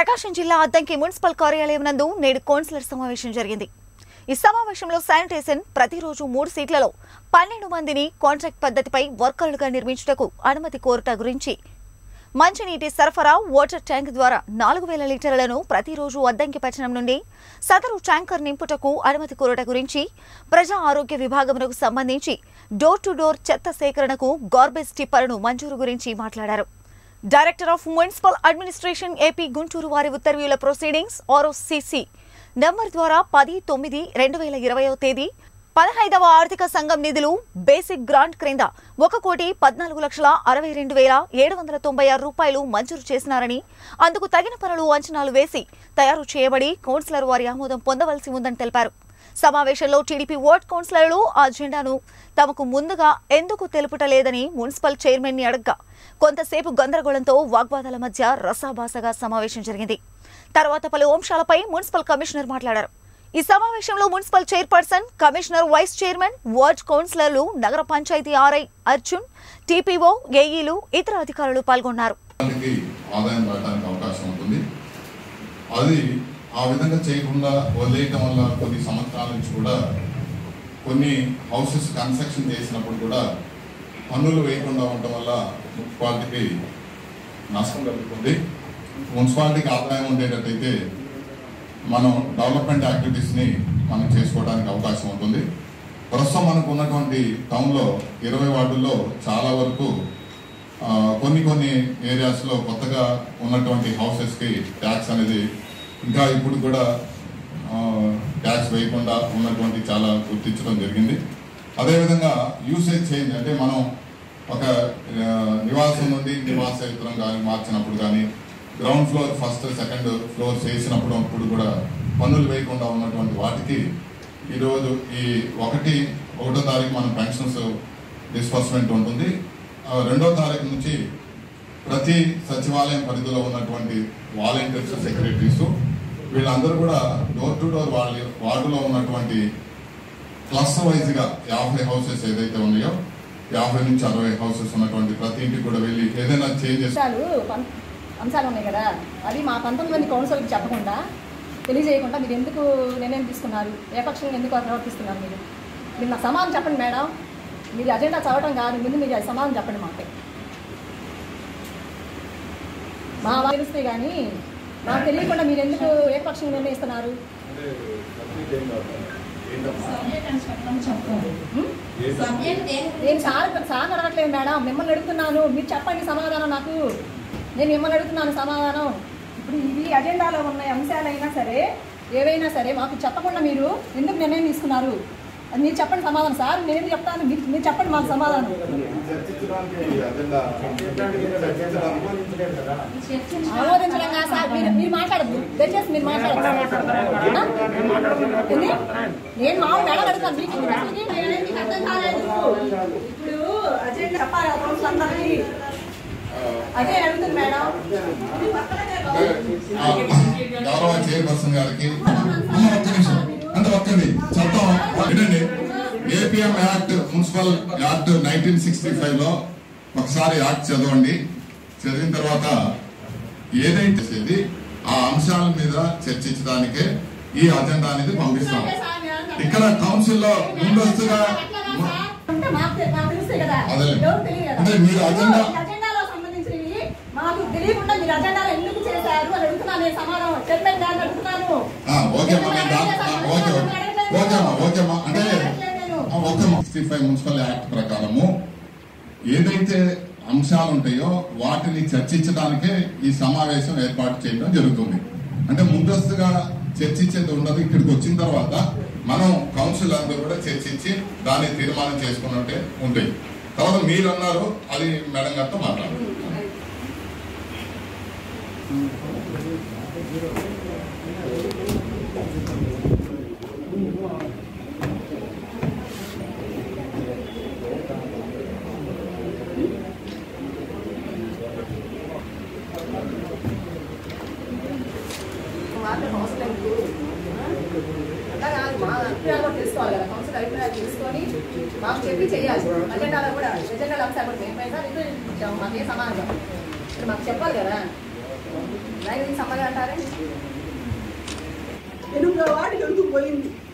ప్రకాశం జిల్లా అద్దంకి మున్సిపల్ కార్యాలయం నందు నేడు కౌన్సిలర్ సమావేశం జరిగింది ఈ సమావేశంలో శానిటేషన్ ప్రతిరోజు మూడు సీట్లలో పన్నెండు మందిని కాంట్రాక్ట్ పద్ధతిపై వర్కర్లుగా నిర్మించుటకు అనుమతి కోరుట గురించి మంచినీటి సరఫరా వాటర్ ట్యాంక్ ద్వారా నాలుగు వేల లీటర్లను ప్రతిరోజు అద్దంకి పట్టణం నుండి సదరు ట్యాంకర్ నింపుటకు అనుమతి కోరుట గురించి ప్రజా ఆరోగ్య విభాగమునకు సంబంధించి డోర్ టు డోర్ చెత్త సేకరణకు గార్బేజ్ టిప్పర్ను మంజూరు గురించి మాట్లాడారు director of municipal administration AP Guntur వారి ఉత్తర్వుల ప్రొసీడింగ్స్ ఆర్ఓసిసి నంబర్ ద్వారా పది తొమ్మిది రెండు వేల ఇరవయో తేదీ పదహైదవ ఆర్థిక సంఘం నిధులు బేసిక్ గ్రాంట్ క్రింద ఒక కోటి పద్నాలుగు లక్షల అరవై రెండు వేల ఏడు వందల తొంభై ఆరు రూపాయలు మంజూరు చేసినారని అందుకు తగిన పనులు అంచనాలు వేసి తయారు చేయబడి కౌన్సిలర్ వారి ఆమోదం పొందవలసి ఉందని తెలిపారు సమావేశంలో టీడీపీ వార్డ్ కౌన్సిలర్లు ఆ జెండాను తమకు ముందుగా ఎందుకు తెలుపుటలేదని మున్సిపల్ చైర్మన్ ని అడగ్గా కొంతసేపు గందరగోళంతో వాగ్వాదాల మధ్య రసాభాసగా సమావేశం జరిగింది తర్వాత పలు అంశాలపై మున్సిపల్ కమిషనర్ మాట్లాడారు ఈ సమావేశంలో municipal chairperson commissioner vice chairman ward కౌన్సిలర్లు నగర పంచాయతీ ఆర్ఐ అర్జున్ టీపీఓ ఏఈలు ఇతర అధికారులు పాల్గొన్నారు వాళ్ళకి ఆదాయం రావడానికి అవకాశం ఉంటుంది అది ఆ విధంగా చేయకుండా వదిలేయటం వల్ల కొన్ని సంవత్సరాల నుంచి కూడా కొన్ని హౌసెస్ కన్స్ట్రక్షన్ చేసినప్పుడు కూడా పన్నులు వేయకుండా ఉండటం వల్ల మున్సిపాలిటీకి నష్టం కలుగుతుంది మున్సిపాలిటీకి ఆదాయం ఉండేటట్టయితే మనం డెవలప్మెంట్ యాక్టివిటీస్ని మనం చేసుకోవడానికి అవకాశం ఉంటుంది ప్రస్తుతం మనకు ఉన్నటువంటి టౌన్లో ఇరవై వార్డుల్లో చాలా వరకు ఆ, కొన్ని కొన్ని ఏరియాస్లో కొత్తగా ఉన్నటువంటి హౌసెస్కి ట్యాక్స్ అనేది ఇంకా ఇప్పుడు కూడా ట్యాక్స్ వేయకుండా ఉన్నటువంటి చాలా గుర్తించడం జరిగింది అదేవిధంగా యూసేజ్ చేంజ్ అంటే మనం ఒక ఆ, నివాసం నుండి నివాసయుతం కానీ మార్చినప్పుడు కానీ ground floor first second floor చేసినప్పుడు అప్పుడు కూడా పన్నులు వేయకుండా ఉన్నటువంటి వాటికి ఈరోజు ఈ ఒకటి ఒకటో తారీఖు మన పెన్షన్స్ డిస్బర్స్మెంట్ ఉంటుంది ఆ, రెండో తారీఖు నుంచి ప్రతి సచివాలయం పరిధిలో ఉన్నటువంటి వాలంటీర్స్ సెక్రటరీస్ వీళ్ళందరూ కూడా డోర్ టు డోర్ వాళ్ళ వార్డులో ఉన్నటువంటి క్లస్టర్ వైజ్గా యాభై హౌసెస్ ఏదైతే ఉన్నాయో యాభై నుంచి అరవై హౌసెస్ ఉన్నటువంటి ప్రతి ఇంటికి కూడా వెళ్ళి ఏదైనా చేంజెస్ అంశాలు పం- అంశాలు ఉన్నాయి కదా అవి మా పంతొమ్మిది మంది కౌన్సిల్కి చెప్పకుండా తెలియజేయకుండా మీరు ఎందుకు నిర్ణయం తీసుకున్నారు ఏపక్షంగా ఎందుకు ప్రవర్తిస్తున్నారు మీరు మీరు నాకు సమాధానం చెప్పండి మేడం మీరు అజెండా చదవటం కాదు ముందు మీరు అది సమాధానం చెప్పండి మాకు మా వాళ్ళు తెలిస్తే కానీ నాకు తెలియకుండా మీరు ఎందుకు ఏకపక్షంగా నిర్ణయిస్తున్నారు ఉం? నేను సార్ సార్ అడగట్లేదు మేడం మిమ్మల్ని అడుగుతున్నాను మీరు చెప్పండి సమాధానం నాకు నేను మిమ్మల్ని అడుగుతున్నాను సమాధానం ఇప్పుడు ఇవి అజెండాలో ఉన్న అంశాలైనా సరే ఏవైనా సరే మాకు చెప్పకుండా మీరు ఎందుకు నిర్ణయం తీసుకున్నారు అది మీరు చెప్పండి సమాధానం సార్ నేను చెప్తాను మీరు మీరు చెప్పండి మాకు సమాధానం ఆమోదించడం కాదు సార్ మీరు మీరు మాట్లాడద్దు దయచేసి మీరు మాట్లాడద్దు ఆ? ఏంది? నేను మామూలు మేడం అడుగుతాను మీకు ఇది అసలుకి నేను- మీకు అర్థం కాలేదు ఇప్పుడు అజెండా చెప్పాలి ఆ కౌన్సిల్ అందరికీ అదే అడుగుతుంది మేడం ఆ, గౌరవ చైర్పర్సన్ గారికి అమ్మ, ఒక్క నిమిషం అంటే ఒక్కది చట్టం ఏంటండి APM act municipal act nineteen sixty five లో ఒకసారి యాక్ట్ చదవండి చదివిన తర్వాత ఏదైతే చేసేది ఆ అంశాల మీద చర్చించడానికే ఈ అజెండా అనేది పంపిస్తాం ఇక్కడ కౌన్సిల్ లో ముందస్తుగా అంటే మాకు తె- మాకు తెలుస్తాయి కదా అదే. ఎవరు తెలియదు కదా అంటే మీరు అజెండా- ఈ అజెండాలో సంబంధించినవి మాకు తెలియకుండా మీరు అజెండాలో ఎందుకు చేశారు అని అడుగుతున్నాను నేను సమాధానం చైర్మన్ గారిని అడుగుతున్నాను ఆ, ఓకే అమ్మా నేను దా- ఆ, ఓకే ఓకే ఓకే అమ్మా ఓకే అమ్మా అంటే ఆ, okay sixty five municipal act ప్రకారము ఏదైతే అంశాలు ఉంటాయో వాటిని చర్చించడానికే ఈ సమావేశం ఏర్పాటు చేయడం జరుగుతుంది అంటే ముందస్తుగా చర్చించేది ఉండదు ఇక్కడికి వచ్చిన తర్వాత మనం కౌన్సిల్ అందరూ కూడా చర్చించి దాన్ని తీర్మానం చేసుకున్నట్టే ఉంటాయి తర్వాత మీరు అన్నారు అది మేడం గారితో మాట్లాడారు మాకు కౌన్సిలింగ్ అట్లా కాదు మా అభిప్రాయాలు కూడా తెలుసుకోవాలి కదా కౌన్సిల్ అభిప్రాయాలు తెలుసుకొని మాకు చెప్పి చేయాలి అజెండాలో కూడా ఎజెండాలో అంశాలు కూడా మేము పైసా మాకు ఏ సమాధానం ఇప్పుడు మాకు చెప్పాలి కదా దానికి సంబంధం అంటారా ఎనిమిదో వాటికి ఎందుకు పోయింది